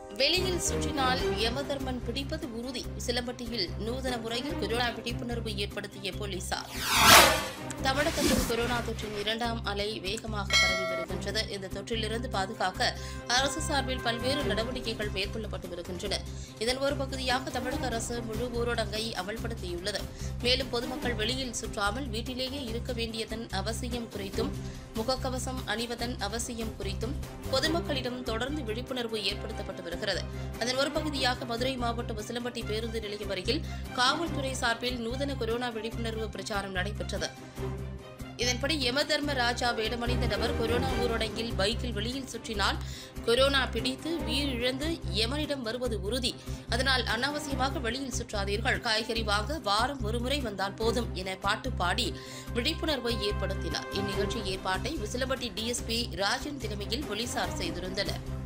வெளியில் சுற்றினால் யமதர்மன் பிடிப்பது உறுதி சிலம்பட்டியில் நூதன முறையில் கொரோனா விழிப்புணர்வு ஏற்படுத்திய போலீசார் தமிழகத்தில் கொரோனா தொற்றின் இரண்டாம் அலை வேகமாக பரவி வருகின்றது இந்த தொற்றிலிருந்து பாதுகாக்க அரசு சார்பில் பல்வேறு நடவடிக்கைகள் மேற்கொள்ளப்பட்டு வருகின்றன இதன் ஒரு பகுதியாக தமிழக அரசு முழு ஊரடங்கை அமல்படுத்தியுள்ளது மேலும் பொதுமக்கள் வெளியில் சுற்றாமல் வீட்டிலேயே இருக்க வேண்டியதன் அவசியம் குறித்தும் முகக்கவசம் அணிவதன் அவசியம் குறித்தும் பொதுமக்களிடம் தொடர்ந்து விழிப்புணர்வு ஏற்படுத்தப்பட்டு வருகிறது அதன் ஒரு பகுதியாக மதுரை மாவட்டம் உசிலம்பட்டி பேருந்து நிலையம் அருகில் காவல்துறை சார்பில் நூதன கொரோனா விழிப்புணர்வு பிரச்சாரம் நடைபெற்றது இதன்படி யமதர்ம ராஜா வேடமணிந்த நபர் கொரோனா ஊரடங்கில் பைக்கில் வெளியில் சுற்றினால் கொரோனா பிடித்து உயிரிழந்து யமனிடம் வருவது உறுதி அதனால் அனாவசியமாக வெளியில் சுற்றாதீர்கள் காய்கறி வாங்க வாரம் ஒருமுறை வந்தால் போதும் என பாட்டு பாடி விழிப்புணர்வை ஏற்படுத்தினார் இந்நிகழ்ச்சி ஏற்பாட்டை விசிலம்பட்டி டிஎஸ்பி ராஜன் தலைமையில் போலீசார் செய்திருந்தனர்